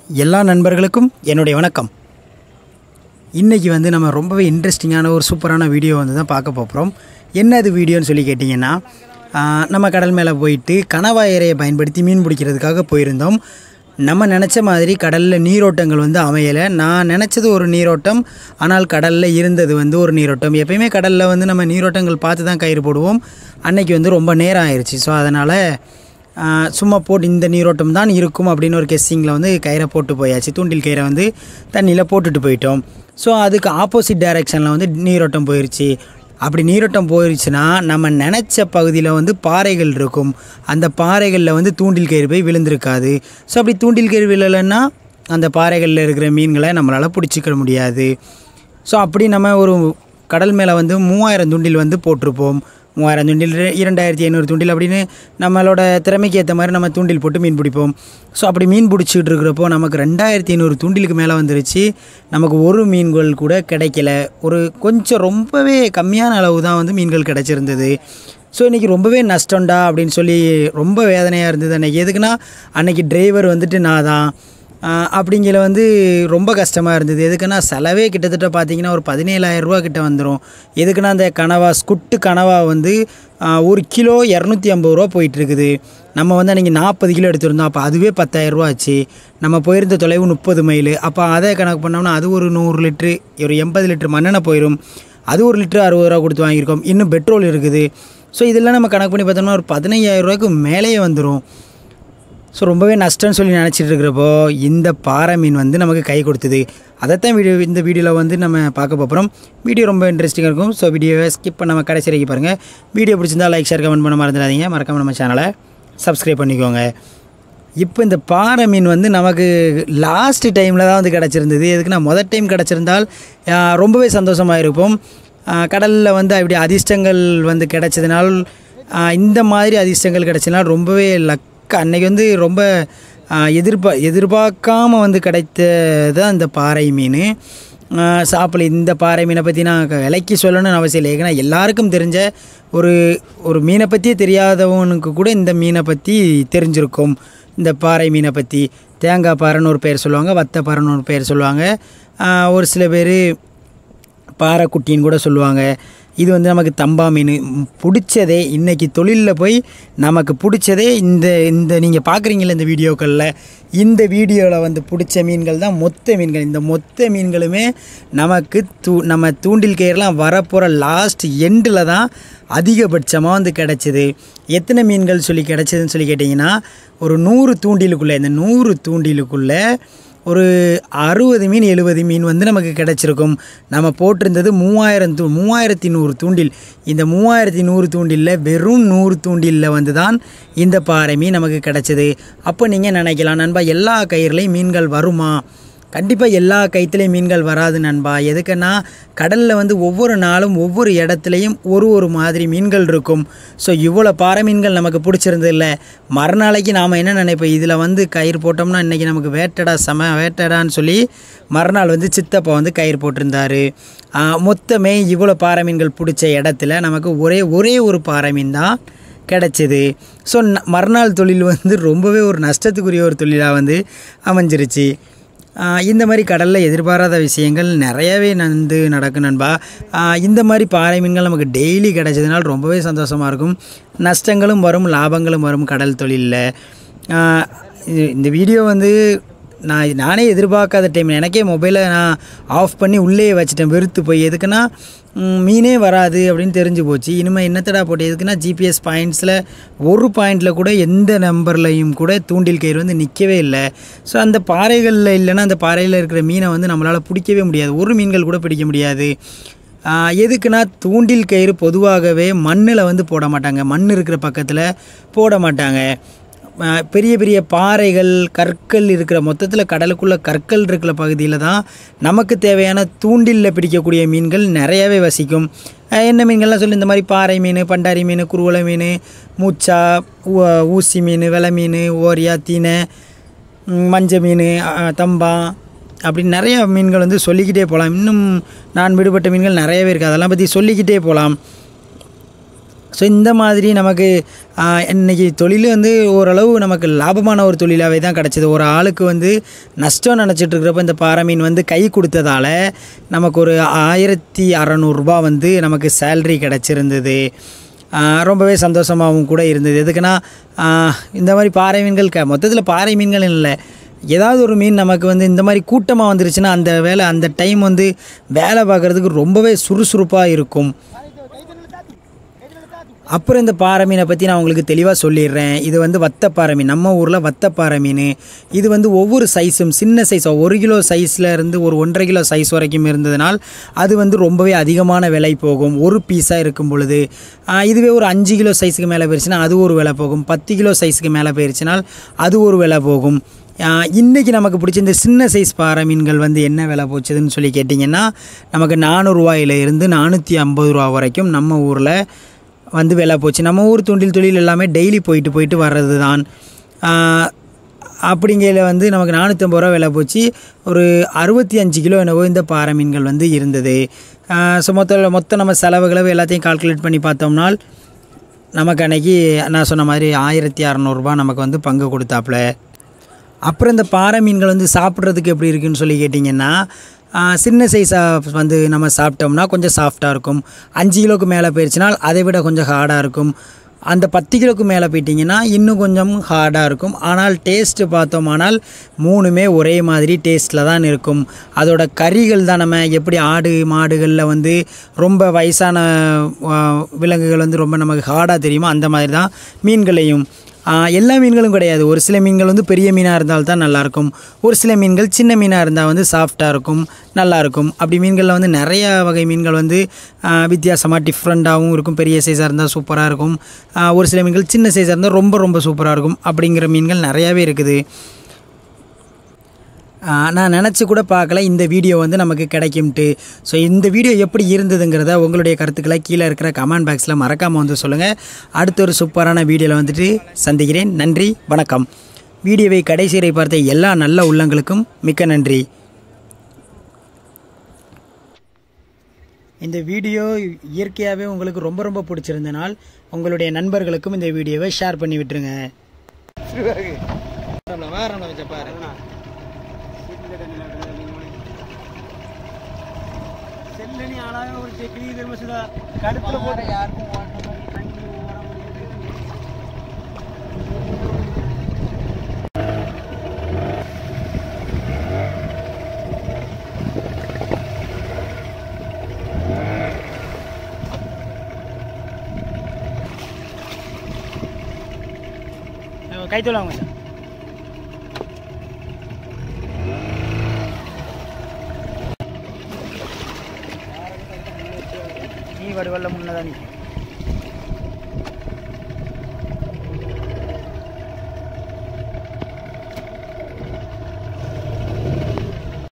எல்லா நண்பர்களுக்கும் என்னுடைய வணக்கம் இன்றைக்கி வந்து நம்ம ரொம்பவே இன்ட்ரெஸ்டிங்கான ஒரு சூப்பரான வீடியோ வந்து தான் பார்க்க போகிறோம் என்ன அது வீடியோன்னு சொல்லி கேட்டிங்கன்னா ஆஹ், நம்ம கடல் மேலே போயிட்டு கணவா இறையை பயன்படுத்தி மீன் பிடிக்கிறதுக்காக போயிருந்தோம் நம்ம நினச்ச மாதிரி கடலில் நீரோட்டங்கள் வந்து அமையலை நான் நினச்சது ஒரு நீரோட்டம் ஆனால் கடலில் இருந்தது வந்து ஒரு நீரோட்டம் எப்பயுமே கடலில் வந்து நம்ம நீரோட்டங்கள் பார்த்து தான் கயிறு போடுவோம் அன்னைக்கு வந்து ரொம்ப நேரம் ஆயிடுச்சு ஸோ அதனால் ஆஹ் சும்மா போட்டு இந்த நீரோட்டம் தான் இருக்கும் அப்படின்னு ஒரு கெஸ்ஸிங்கில் வந்து கயிறை போட்டு போயாச்சு தூண்டில் கயிறை வந்து தண்ணியில் போட்டுட்டு போயிட்டோம் ஸோ அதுக்கு ஆப்போசிட் டைரெக்ஷனில் வந்து நீரோட்டம் போயிடுச்சு அப்படி நீரோட்டம் போயிடுச்சுன்னா நம்ம நினச்ச பகுதியில் வந்து பாறைகள் இருக்கும் அந்த பாறைகளில் வந்து தூண்டில் கயிறு போய் விழுந்திருக்காது ஸோ அப்படி தூண்டில் கயிறு விழலைன்னா அந்த பாறைகளில் இருக்கிற மீன்களை நம்மளால் பிடிச்சிக்க முடியாது ஸோ அப்படி நம்ம ஒரு கடல் மேலே வந்து மூவாயிரம் தூண்டில் வந்து போட்டிருப்போம் மூவாயிரம் தூண்டில் ரெ- இரண்டாயிரத்தி ஐநூறு தூண்டில் அப்படின்னு நம்மளோட திறமைக்கு ஏற்ற மாதிரி நம்ம தூண்டில் போட்டு மீன் பிடிப்போம் ஸோ அப்படி மீன் பிடிச்சிட்டு இருக்கிறப்போ நமக்கு ரெண்டாயிரத்தி ஐநூறு தூண்டிலுக்கு மேலே வந்துருச்சு நமக்கு ஒரு மீன்கள் கூட கிடைக்கல ஒரு கொஞ்சம் ரொம்பவே கம்மியான அளவு தான் வந்து மீன்கள் கிடைச்சிருந்தது ஸோ இன்றைக்கி ரொம்பவே நஷ்டம்டா அப்படின்னு சொல்லி ரொம்ப வேதனையாக இருந்தது அன்றைக்கி எதுக்குன்னா அன்றைக்கி டிரைவர் வந்துட்டு நான் தான் ஆஹ் அப்படிங்கிற வந்து ரொம்ப கஷ்டமாக இருந்தது எதுக்குன்னா செலவே கிட்டத்தட்ட பார்த்தீங்கன்னா ஒரு 17000 ரூபா கிட்ட வந்துடும் எதுக்குன்னா அந்த கனவா ஸ்குட்டு கனவா வந்து ஆஹ் ஒரு கிலோ இரநூத்தி ஐம்பது ரூபா போயிட்டுருக்குது நம்ம வந்து அன்றைக்கி நாற்பது கிலோ எடுத்திருந்தோம் அப்போ அதுவே 10000 ரூபா ஆச்சு நம்ம போயிருந்த தொலைவு முப்பது மைல் அப்போ அதை கணக்கு பண்ணோம்னா அது ஒரு நூறு லிட்ரு ஒரு எண்பது லிட்டர் மண்ணெண்ணெய் போயிடும் அது ஒரு லிட்டர் அறுபது ரூபா கொடுத்து வாங்கியிருக்கோம் இன்னும் பெட்ரோல் இருக்குது ஸோ இதெல்லாம் நம்ம கணக்கு பண்ணி பார்த்தோம்னா ஒரு 15000 ரூபாய்க்கு மேலேயே வந்துடும் ஸோ ரொம்பவே நஷ்டம்னு சொல்லி நினச்சிட்டு இருக்கிறப்போ இந்த பாறை மீன் வந்து நமக்கு கை கொடுத்தது அதைத்தான் வீடியோ இந்த வீடியோவில் வந்து நம்ம பார்க்க போகிறோம் வீடியோ ரொம்ப இன்ட்ரெஸ்டிங்காக இருக்கும் ஸோ வீடியோவை ஸ்கிப் பண்ணாமல் கடைசி வரைக்கும் பாருங்கள் வீடியோ பிடிச்சிருந்தா லைக் ஷேர் கமெண்ட் பண்ண மறந்துடாதீங்க மறக்காம நம்ம சேனலை சப்ஸ்கிரைப் பண்ணிக்கோங்க இப்போ இந்த பாறை மீன் வந்து நமக்கு லாஸ்ட் டைமில் தான் வந்து கிடச்சிருந்தது எதுக்குன்னா முதல் டைம் கிடச்சிருந்தால் ஆஹ், ரொம்பவே சந்தோஷமாக இருப்போம் கடலில் வந்து அப்படி அதிர்ஷ்டங்கள் வந்து கிடைச்சதுனால் ஆஹ், இந்த மாதிரி அதிர்ஷ்டங்கள் கிடைச்சதுனால் ரொம்பவே லக் அன்னைக்கு வந்து ரொம்ப ஆஹ், எதிர்பா எதிர்பார்க்காம வந்து கிடைத்தது தான் இந்த பாறை மீன் சாப்பிட இந்த பாறை மீனை பற்றி நான் க- விலைக்கு சொல்லணும்னு அவசியம் இல்லை ஏன்னா எல்லாருக்கும் தெரிஞ்ச ஒரு ஒரு மீனை பற்றியே தெரியாதவனுக்கு கூட இந்த மீனை பற்றி தெரிஞ்சிருக்கும் இந்த பாறை மீனை பற்றி தேங்காய் பாறைன்னு ஒரு பேர் சொல்லுவாங்க வத்த பாறைன்னு ஒரு பேர் சொல்லுவாங்க ஆஹ் ஒரு சில பேர் பாறைக்குட்டின்னு கூட சொல்லுவாங்க இது வந்து நமக்கு தம்பா மீன் ம், பிடிச்சதே இன்றைக்கி தொழிலில் போய் நமக்கு பிடிச்சதே இந்த இந்த நீங்கள் பார்க்குறீங்களே இந்த வீடியோக்களில் இந்த வீடியோவில் வந்து பிடிச்ச மீன்கள் தான் மொத்த மீன்கள் இந்த மொத்த மீன்களுமே நமக்கு தூ நம்ம தூண்டில் கயிறுலாம் வரப்போகிற லாஸ்ட் எண்டில் தான் அதிகபட்சமாக வந்து கிடச்சிது எத்தனை மீன்கள் சொல்லி கிடச்சிதுன்னு சொல்லி கேட்டிங்கன்னா ஒரு நூறு தூண்டிலுக்குள்ளே இந்த நூறு தூண்டிலுக்குள்ளே ஒரு அறுபது மீன் எழுபது மீன் வந்து நமக்கு கிடச்சிருக்கும் நம்ம போட்டிருந்தது மூவாயிரம் தூ மூவாயிரத்தி நூறு தூண்டில் இந்த மூவாயிரத்தி நூறு தூண்டிலில் வெறும் நூறு தூண்டிலில் வந்து தான் இந்த பாறை மீன் நமக்கு கிடச்சிது அப்போ நீங்கள் நினைக்கலாம் நண்பா எல்லா கயிறுலையும் மீன்கள் வருமா கண்டிப்பாக எல்லா கைத்துலேயும் மீன்கள் வராது நண்பா எதுக்குன்னா கடலில் வந்து ஒவ்வொரு நாளும் ஒவ்வொரு இடத்துலையும் ஒரு ஒரு மாதிரி மீன்கள் இருக்கும் ஸோ இவ்வளோ பாறை மீன்கள் நமக்கு பிடிச்சிருந்தது இல்லை மறுநாளைக்கு நாம் என்ன நினைப்போம் இதில் வந்து கயிறு போட்டோம்னா இன்றைக்கி நமக்கு வேட்டடா செம வேட்டடான்னு சொல்லி மறுநாள் வந்து சித்தப்பா வந்து கயிறு போட்டிருந்தாரு ஆ, மொத்தமே இவ்வளோ பாறை மீன்கள் பிடிச்ச இடத்துல நமக்கு ஒரே ஒரே ஒரு பாறை மீன் தான் கிடச்சிது ஸோ மறுநாள் தொழில் வந்து ரொம்பவே ஒரு நஷ்டத்துக்குரிய ஒரு தொழிலாக வந்து அமைஞ்சிருச்சு ஆஹ் இந்த மாதிரி கடலில் எதிர்பாராத விஷயங்கள் நிறையவே வந்து நடக்கும் நண்பா ஆஹ் இந்த மாதிரி பாறை மீன்கள் நமக்கு டெய்லி கிடைச்சதுனால ரொம்பவே சந்தோஷமாக இருக்கும் நஷ்டங்களும் வரும் லாபங்களும் வரும் கடல் தொழிலில் ஆஹ் இது- இந்த வீடியோ வந்து நான் நானே எதிர்பார்க்காத டைம் எனக்கே மொபைலை நான் ஆஃப் பண்ணி உள்ளே வச்சுட்டேன் வெறுத்து போய் எதுக்குன்னா ம், மீனே வராது அப்படின்னு தெரிஞ்சு போச்சு இனிமேல் என்னத்தடா போட்டு எதுக்குன்னா ஜிபிஎஸ் பாயிண்ட்ஸில் ஒரு பாயிண்டில் கூட எந்த நம்பர்லையும் கூட தூண்டில் கயிறு வந்து நிற்கவே இல்லை ஸோ அந்த பாறைகளில் இல்லைன்னா அந்த பாறையில் இருக்கிற மீனை வந்து நம்மளால் பிடிக்கவே முடியாது ஒரு மீன்கள் கூட பிடிக்க முடியாது ஆஹ் எதுக்குன்னா தூண்டில் கயிறு பொதுவாகவே மண்ணில் வந்து போட மாட்டாங்க மண் இருக்கிற பக்கத்தில் போட மாட்டாங்க ஆஹ் பெரிய பெரிய பாறைகள் கற்கள் இருக்கிற மொத்தத்தில் கடலுக்குள்ளே கற்கள் இருக்கிற பகுதியில் தான் நமக்கு தேவையான தூண்டிலில் பிடிக்கக்கூடிய மீன்கள் நிறையவே வசிக்கும் ஆஹ் என்ன மீன்கள்லாம் சொல்லி இந்த மாதிரி பாறை மீன் பண்டாரி மீன் குருவலை மீன் மூச்சா ஊ- ஊசி மீன் வெலை மீன் ஓரியா தீனை ம், மஞ்சள் மீன் அஹ், தம்பா அப்படி நிறைய மீன்கள் வந்து சொல்லிக்கிட்டே போகலாம் இன்னும் நான் விடுபட்ட மீன்கள் நிறையவே இருக்குது அதெல்லாம் பற்றி சொல்லிக்கிட்டே போகலாம் ஸோ இந்த மாதிரி நமக்கு ஆஹ், இன்னைக்கு தொழில் வந்து ஓரளவு நமக்கு லாபமான ஒரு தொழிலாகவே தான் கிடச்சிது ஒரு ஆளுக்கு வந்து நஷ்டம் நினச்சிட்டு இருக்கிறப்ப இந்த பாறை மீன் வந்து கை கொடுத்ததால நமக்கு ஒரு ஆயிரத்தி அறநூறுபா வந்து நமக்கு சேல்ரி கிடச்சிருந்தது ஆஹ், ரொம்பவே சந்தோஷமாகவும் கூட இருந்தது எதுக்குன்னா ஆஹ், இந்த மாதிரி பாறை மீன்கள் க மொத்தத்தில் பாறை மீன்கள் இல்லை ஏதாவது ஒரு மீன் நமக்கு வந்து இந்த மாதிரி கூட்டமாக வந்துருச்சுன்னா அந்த வேலை அந்த டைம் வந்து வேலை பார்க்குறதுக்கு ரொம்பவே சுறுசுறுப்பாக இருக்கும் அப்புறம் இந்த பாறை மீனை பற்றி நான் உங்களுக்கு தெளிவாக சொல்லிடுறேன் இது வந்து வத்தப்பாறை மீன் நம்ம ஊரில் வத்தப்பாறை மீன் இது வந்து ஒவ்வொரு சைஸும் சின்ன சைஸ் ஒரு கிலோ சைஸில் இருந்து ஒரு ஒன்றரை கிலோ சைஸ் வரைக்கும் இருந்ததுனால் அது வந்து ரொம்பவே அதிகமான விலை போகும் ஒரு பீஸாக இருக்கும் பொழுது ஆஹ், இதுவே ஒரு அஞ்சு கிலோ சைஸுக்கு மேலே போயிருச்சுன்னா அது ஒரு விலை போகும் பத்து கிலோ சைஸுக்கு மேலே போயிருச்சுனால் அது ஒரு விலை போகும் ஆஹ், இன்னைக்கு நமக்கு பிடிச்ச இந்த சின்ன சைஸ் பாறை மீன்கள் வந்து என்ன விலை போச்சுதுன்னு சொல்லி கேட்டிங்கன்னா நமக்கு நானூறுரூவாயில இருந்து நானூற்றி ஐம்பது ரூபா வரைக்கும் நம்ம ஊரில் வந்து விலை போச்சு நம்ம ஊர் தூண்டில் தொழில் எல்லாமே டெய்லி போயிட்டு போயிட்டு வர்றது தான் அப்படிங்கையில் வந்து நமக்கு நானூற்றம்பது ரூபா விலை போச்சு ஒரு அறுபத்தி அஞ்சு கிலோ என்னவோ இந்த பாறை மீன்கள் வந்து இருந்தது ஸோ மொத்த மொத்த நம்ம செலவுகளை எல்லாத்தையும் கால்குலேட் பண்ணி பார்த்தோம்னால் நமக்கு அன்னைக்கு நான் சொன்ன மாதிரி ஆயிரத்தி அறநூறுபா நமக்கு வந்து பங்கு கொடுத்தாப்புல அப்புறம் இந்த பாறை மீன்கள் வந்து சாப்பிட்றதுக்கு எப்படி இருக்குன்னு சொல்லி கேட்டிங்கன்னா ஆ, சின்ன சைஸாக வந்து நம்ம சாப்பிட்டோம்னா கொஞ்சம் சாஃப்டாக இருக்கும் அஞ்சு கிலோக்கு மேலே போயிடுச்சுனால் அதை விட கொஞ்சம் ஹார்டாக இருக்கும் அந்த பத்து கிலோக்கு மேலே போயிட்டிங்கன்னா இன்னும் கொஞ்சம் ஹார்டாக இருக்கும் ஆனால் டேஸ்ட்டு பார்த்தோமானால் மூணுமே ஒரே மாதிரி டேஸ்ட்டில் தான் இருக்கும் அதோட கறிகள் தான் நம்ம எப்படி ஆடு மாடுகளில் வந்து ரொம்ப வயசான ஆ, விலங்குகள் வந்து ரொம்ப நமக்கு ஹார்டாக தெரியுமோ அந்த மாதிரி தான் மீன்களையும் ஆ, எல்லா மீன்களும் கிடையாது ஒரு சில மீன்கள் வந்து பெரிய மீனாக இருந்தால் தான் நல்லாயிருக்கும் ஒரு சில மீன்கள் சின்ன மீனாக இருந்தால் வந்து சாஃப்டாக இருக்கும் நல்லாயிருக்கும் அப்படி மீன்களில் வந்து நிறைய வகை மீன்கள் வந்து வித்தியாசமாக டிஃப்ரெண்ட்டாகவும் இருக்கும் பெரிய சைஸாக இருந்தால் சூப்பராக இருக்கும் ஆ, ஒரு சில மீன்கள் சின்ன சைஸாக இருந்தால் ரொம்ப ரொம்ப சூப்பராக இருக்கும் அப்படிங்கிற மீன்கள் நிறையாவே இருக்குது ஆ, நான் நினச்சி கூட பார்க்கல இந்த வீடியோ வந்து நமக்கு கிடைக்கும்ட்டு ஸோ இந்த வீடியோ எப்படி இருந்ததுங்கிறத உங்களுடைய கருத்துக்களை கீழே இருக்கிற கமெண்ட் பாக்ஸில் மறக்காமல் வந்து சொல்லுங்கள் அடுத்த ஒரு சூப்பரான வீடியோவில் வந்துட்டு சந்திக்கிறேன் நன்றி வணக்கம் வீடியோவை கடைசி வரை பார்த்த எல்லா நல்ல உள்ளங்களுக்கும் மிக்க நன்றி இந்த வீடியோ இயற்கையாகவே உங்களுக்கு ரொம்ப ரொம்ப பிடிச்சிருந்தனால் உங்களுடைய நண்பர்களுக்கும் இந்த வீடியோவை ஷேர் பண்ணி விட்டுருங்க செல்லனி ஆளாக ஒரு செக்கி திரும்ப கடுப்புல போட்டு யாருக்கும் கை தொழாங்க சார் நீ வடுவல்ல முன்னதான் நீ